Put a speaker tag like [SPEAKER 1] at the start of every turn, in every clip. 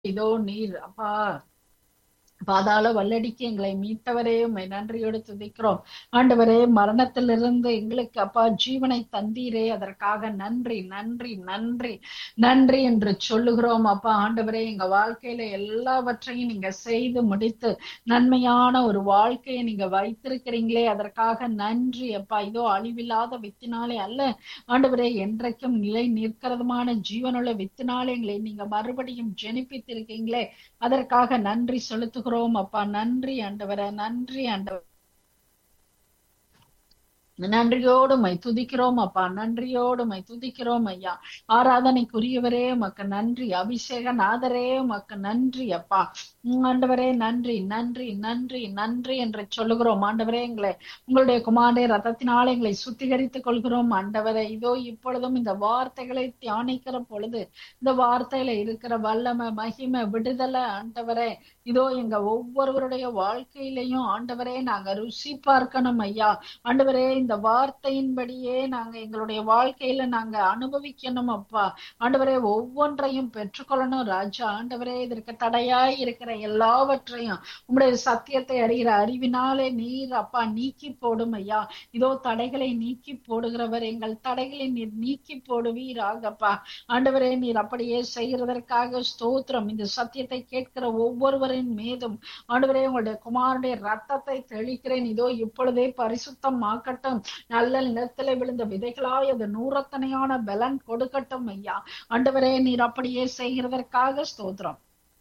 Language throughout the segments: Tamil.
[SPEAKER 1] இதோ நீர் அப்பா பாதாள வல்லடிக்கு எங்களை மீட்டவரே உம்மை நன்றியோடு துதிக்கிறோம் ஆண்டவரே மரணத்திலிருந்து எங்களுக்கு அப்பா ஜீவனை தந்தீரே அதற்காக நன்றி நன்றி நன்றி நன்றி என்று சொல்லுகிறோம் அப்பா ஆண்டவரே எங்க வாழ்க்கையில எல்லாவற்றையும் நீங்க செய்து முடித்து நன்மையான ஒரு வாழ்க்கையை நீங்க வைத்திருக்கிறீங்களே அதற்காக நன்றி அப்பா இதோ அழிவில்லாத வித்தினாலே அல்ல ஆண்டவரே என்றைக்கும் நிலை நிற்கிறதுமான ஜீவனுள்ள வித்தினாலே எங்களை நீங்க மறுபடியும் ஜெனிப்பித்திருக்கீங்களே அதற்காக நன்றி செலுத்துகிறோம் அப்பா நன்றி ஆண்டவரே நன்றி ஆண்டவர் நன்றியோடு மை துதிக்கிறோம் அப்பா நன்றியோடு மை துதிக்கிறோம் ஐயா ஆராதனைக்குரியவரே உமக்கு நன்றி அபிஷேக நாதரே உமக்கு நன்றி அப்பா உம் ஆண்டவரே நன்றி நன்றி நன்றி நன்றி என்று சொல்லுகிறோம் ஆண்டவரே எங்களை உங்களுடைய குமாரே ரத்தத்தினாலே எங்களை சுத்திகரித்துக் கொள்கிறோம் ஆண்டவரே இதோ இப்பொழுதும் இந்த வார்த்தைகளை தியானிக்கிற பொழுது இந்த வார்த்தையில இருக்கிற வல்லமை மகிமை விடுதலை ஆண்டவரே இதோ எங்க ஒவ்வொருவருடைய வாழ்க்கையிலையும் ஆண்டவரே நாங்க ருசி பார்க்கணும் ஐயா ஆண்டவரே இந்த வார்த்தையின்படியே நாங்க எங்களுடைய வாழ்க்கையில நாங்க அனுபவிக்கணும் அப்பா ஆண்டவரே ஒவ்வொன்றையும் பெற்றுக்கொள்ளணும் ராஜா ஆண்டவரே இதற்கு தடையாய் இருக்கிற எல்லாவற்றையும் உங்களுடைய சத்தியத்தை அறிகிற அறிவினாலே நீர் அப்பா நீக்கி போடும் ஐயா இதோ தடைகளை நீக்கி போடுகிறவர் எங்கள் தடைகளை நீர் நீக்கி போடுவீராகப்பா ஆண்டவரே நீர் அப்படியே செய்கிறதற்காக ஸ்தோத்திரம் இந்த சத்தியத்தை கேட்கிற ஒவ்வொருவரின் மீதும் ஆண்டவரே உங்களுடைய குமாரனுடைய ரத்தத்தை தெளிக்கிறேன் இதோ இப்பொழுதே பரிசுத்தம் ஆக்கட்டும் நல்ல நிலத்திலே விழுந்த விதைகளாய் அது நூறத்தனையான பலன் கொடுக்கட்டும் ஐயா ஆண்டவரே நீர் அப்படியே செய்கிறதற்காக ஸ்தோத்திரம்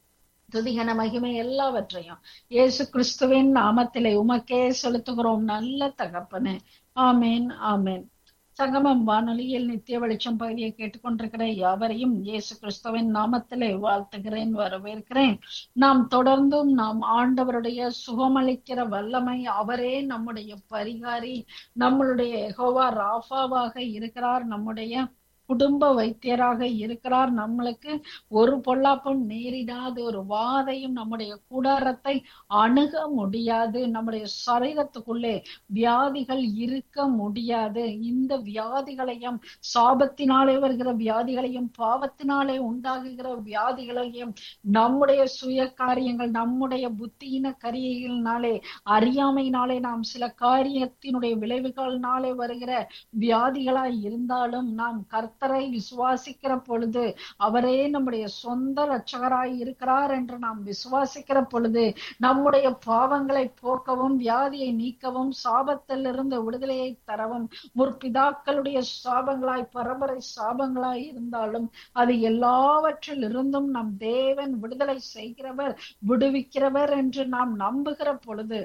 [SPEAKER 1] துதிகன மகிமை எல்லாவற்றையும் இயேசு கிறிஸ்துவின் நாமத்திலே உமக்கே செலுத்துகிறோம் நல்ல தகப்பனே ஆமேன் ஆமேன் சங்கமம் வானொலியில் நித்திய வெளிச்சம் பகுதியை கேட்டுக்கொண்டிருக்கிற யாவரையும் இயேசு கிறிஸ்துவின் நாமத்திலே வாழ்த்துகிறேன் வரவேற்கிறேன் நாம் தொடர்ந்தும் நாம் ஆண்டவருடைய சுகமளிக்கிற வல்லமை அவரே நம்முடைய பரிகாரி நம்மளுடைய எகோவா ராஃபாவாக இருக்கிறார் நம்முடைய குடும்ப வைத்தியராக இருக்கிறார் நம்மளுக்கு ஒரு பொல்லாப்பும் நேரிடாது ஒரு வாதையும் நம்முடைய கூடாரத்தை அணுக முடியாது நம்முடைய சரீரத்துக்குள்ளே வியாதிகள் இருக்க முடியாது இந்த வியாதிகளையும் சாபத்தினாலே வருகிற வியாதிகளையும் பாவத்தினாலே உண்டாகுகிற வியாதிகளையும் நம்முடைய சுய காரியங்கள் நம்முடைய புத்தியின கரியைகளினாலே அறியாமையினாலே நாம் சில காரியத்தினுடைய விளைவுகளினாலே வருகிற வியாதிகளாய் இருந்தாலும் நாம் கர்த்த கர்த்தரை விசுவாசிக்கிற பொழுது அவரே நம்முடைய சொந்த ரட்சகராய் இருக்கிறார் என்று நாம் விசுவாசிக்கிற பொழுது நம்முடைய பாவங்களை போக்கவும் வியாதியை நீக்கவும் சாபத்திலிருந்து விடுதலையை தரவும் முற்பிதாக்களுடைய சாபங்களாய் பரம்பரை சாபங்களாய் இருந்தாலும் அது எல்லாவற்றில் இருந்தும் நம் தேவன் விடுதலை செய்கிறவர் விடுவிக்கிறவர் என்று நாம் நம்புகிற பொழுது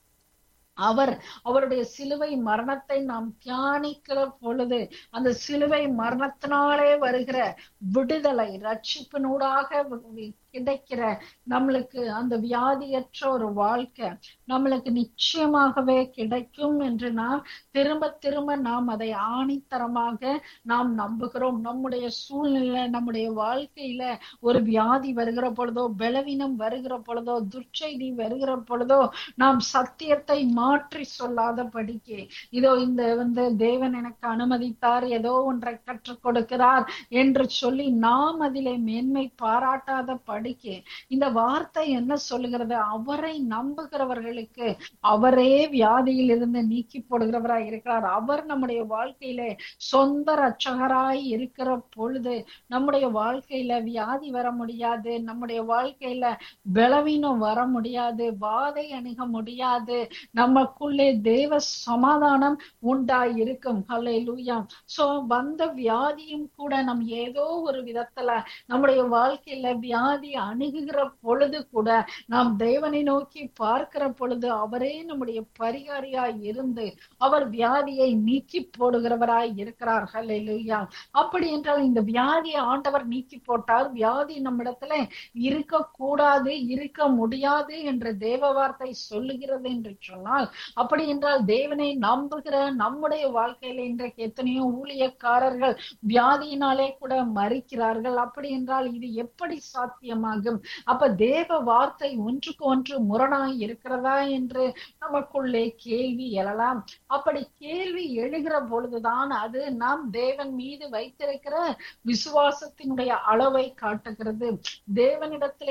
[SPEAKER 1] அவர் அவருடைய சிலுவை மரணத்தை நாம் தியானிக்கிற பொழுது அந்த சிலுவை மரணத்தினாலே வருகிற விடுதலை ரட்சிப்பினூடாக கிடைக்கிற நம்மளுக்கு அந்த வியாதியற்ற ஒரு வாழ்க்கை நம்மளுக்கு நிச்சயமாகவே கிடைக்கும் என்று நாம் திரும்ப திரும்ப நாம் அதை ஆணித்தரமாக நாம் நம்புகிறோம் நம்முடைய சூழ்நிலை நம்முடைய வாழ்க்கையில ஒரு வியாதி வருகிற பொழுதோ பலவீனம் வருகிற பொழுதோ துர்ச்செய்தி வருகிற பொழுதோ நாம் சத்தியத்தை மாற்றி சொல்லாத படிக்கு இதோ இந்த வந்து தேவன் எனக்கு அனுமதித்தார் ஏதோ ஒன்றை கற்றுக் கொடுக்கிறார் என்று சொல்லி நாம் அதிலே மேன்மை பாராட்டாத படிக்கு இந்த வார்த்தை என்ன சொல்லுகிறது அவரை நம்புகிறவர்களுக்கு அவரே வியாதியில் இருந்து நீக்கி போடுகிறவராய் இருக்கிறார் அவர் நம்முடைய வாழ்க்கையில சொந்த ரட்சகராய் இருக்கிற பொழுது நம்முடைய வாழ்க்கையில வியாதி வர முடியாது நம்முடைய வாழ்க்கையில பலவீனம் வர முடியாது வாதை அணுக முடியாது நமக்குள்ளே தேவ சமாதானம் உண்டாய் இருக்கும் ஹலை லூயா சோ வந்த வியாதியும் கூட நம் ஏதோ ஒரு விதத்துல நம்முடைய வாழ்க்கையில வியாதி அணுகுகிற பொழுது கூட நாம் தேவனை நோக்கி பார்க்கிற பொழுது அவரே நம்முடைய பரிகாரியாய் இருந்து அவர் வியாதியை நீக்கி போடுகிறவராய் இருக்கிறார் ஹலை லூயா அப்படி என்றால் இந்த வியாதியை ஆண்டவர் நீக்கி போட்டால் வியாதி நம்மிடத்துல இருக்க கூடாது இருக்க முடியாது என்று தேவ வார்த்தை சொல்லுகிறது என்று சொன்னால் என்றால் அப்படி என்றால் தேவனை நம்புகிற நம்முடைய வாழ்க்கையில இன்றைக்கு எத்தனையோ ஊழியக்காரர்கள் வியாதியினாலே கூட மறிக்கிறார்கள் அப்படி என்றால் இது எப்படி சாத்தியமாகும் அப்ப தேவ வார்த்தை ஒன்றுக்கு ஒன்று முரணாய் இருக்கிறதா என்று நமக்குள்ளே கேள்வி எழலாம் அப்படி கேள்வி எழுகிற பொழுதுதான் அது நாம் தேவன் மீது வைத்திருக்கிற விசுவாசத்தினுடைய அளவை காட்டுகிறது தேவனிடத்திலே